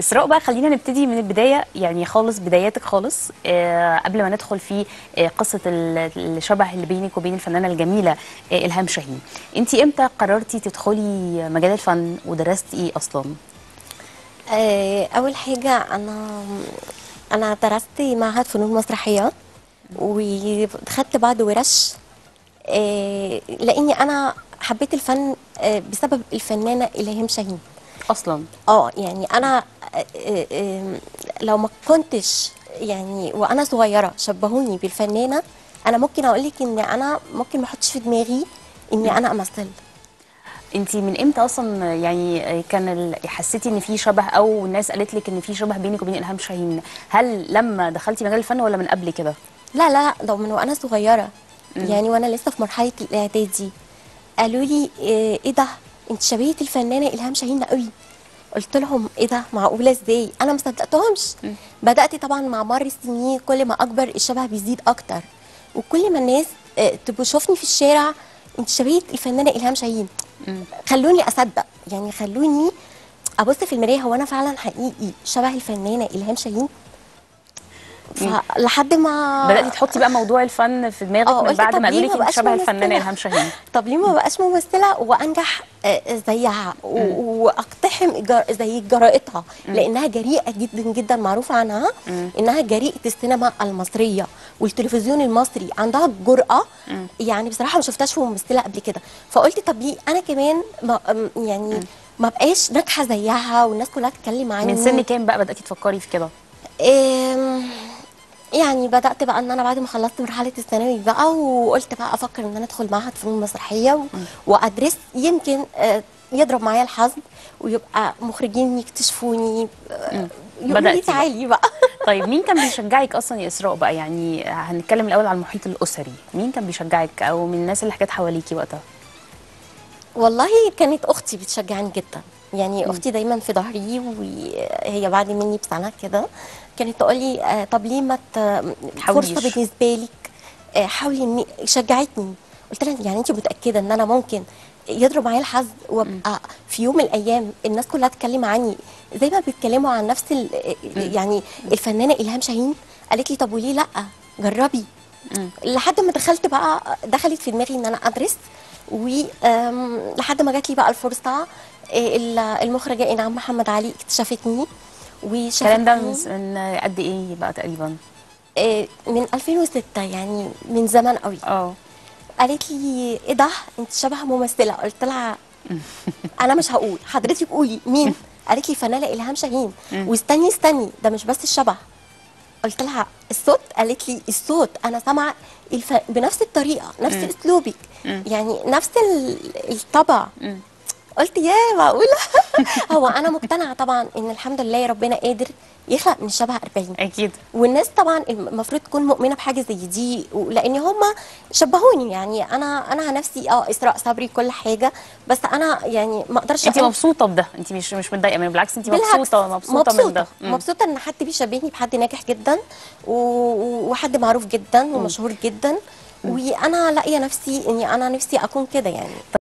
اسراء بقى خلينا نبتدي من البدايه يعني خالص بداياتك خالص آه قبل ما ندخل في آه قصه ال- الشبه اللي بينك وبين الفنانه الجميله آه الهام شاهين انت امتى قررتي تدخلي مجال الفن ودرستي ايه اصلا آه، اول حاجه انا انا درست معهد فنون مسرحيه ودخلت بعض ورش آه، لاني انا حبيت الفن آه، بسبب الفنانه الهام شاهين اصلا اه يعني انا آه، آه، آه، لو ما كنتش يعني وانا صغيره شبهوني بالفنانه انا ممكن اقول لك ان انا ممكن ما احطش في دماغي اني انا امثل انت من امتى اصلا يعني كان ال- حسيتي ان في شبه او الناس قالت لك ان في شبه بينك وبين الهام شاهين هل لما دخلتي مجال الفن ولا من قبل كده لا لا ده من وانا صغيره يعني وانا لسه في مرحله الاعدادي قالوا لي ايه إيه ده انت شبيهه الفنانه الهام شاهين قوي قلت لهم ايه ده معقوله ازاي انا ما صدقتهمش بدات طبعا مع مر السنين كل ما اكبر الشبه بيزيد اكتر وكل ما الناس آه، تبقوا شوفني في الشارع انت شبيهه الفنانه الهام شاهين خلوني اصدق يعني خلوني ابص في المرايه هو انا فعلا حقيقي شبه الفنانه الهام شاهين فلحد ما بداتي تحطي بقى موضوع الفن في دماغك اه من قلت بعد طب ما ليه قالوا لك ما انت بقاش شبه الفنانه ممثلة؟ الهام شاهين طب ليه ما بقاش ممثله وانجح آه، زيها و- واقتحم جر- زي جرائتها لانها جريئه جدا جدا معروفه عنها انها جريئه السينما المصريه والتلفزيون المصري عندها الجرأه يعني بصراحه ما شفتهاش في ممثله قبل كده فقلت طب ليه انا كمان ما أم- يعني ما بقاش ناجحه زيها والناس كلها تتكلم عني من سن كام بقى بداتي تفكري في كده أم، يعني بدأت بقى ان انا بعد ما خلصت مرحلة الثانوي بقى وقلت بقى افكر ان انا ادخل معهد فنون مسرحية و- وادرس يمكن آه، يضرب معايا الحظ ويبقى مخرجين يكتشفوني آه، يقولوا لي بدأتي بقى. تعالي بقى طيب مين كان بيشجعك اصلا يا اسراء بقى يعني هنتكلم الاول على المحيط الاسري مين كان بيشجعك او من الناس اللي حكت حواليكي وقتها والله كانت اختي بتشجعني جدا يعني اختي دايما في ظهري وهي بعد مني بسنه كده كانت تقول لي آه، طب ليه ما ت- تحاوليش. فرصه بالنسبه لك آه، حاولي اني شجعتني قلت لها يعني انت متاكده ان انا ممكن يضرب معايا الحظ وابقى في يوم من الايام الناس كلها تتكلم عني زي ما بيتكلموا عن نفس ال- يعني الفنانه الهام شاهين قالت لي طب وليه لا جربي لحد ما دخلت بقى دخلت في دماغي ان انا ادرس ولحد ما جات لي بقى الفرصه إيه، ال- المخرجه انعام محمد علي اكتشفتني الكلام ده من وشافتني من قد ايه بقى تقريبا إيه، من 2006 يعني من زمان قوي اه قالت لي ايه ده انت شبه ممثله قلت لها انا مش هقول حضرتك قولي مين قالت لي فنانه الهام شاهين واستني استني ده مش بس الشبه قلت لها الصوت قالت لي الصوت انا سامعه الف... بنفس الطريقه نفس اسلوبك يعني نفس ال- الطبع قلت يا معقوله هو انا مقتنعه طبعا ان الحمد لله ربنا قادر يخلق من الشبه 40 اكيد والناس طبعا المفروض تكون مؤمنه بحاجه زي دي لان هم شبهوني يعني انا انا نفسي اه اسراء صبري كل حاجه بس انا يعني ما اقدرش انت أقول- مبسوطه بده انت مش مش متضايقه منه بالعكس انت بالعكس، مبسوطه مبسوطه من ده مم. مبسوطه ان حد بيشبهني بحد ناجح جدا و- وحد معروف جدا ومشهور جدا وانا لاقيه نفسي اني انا نفسي اكون كده يعني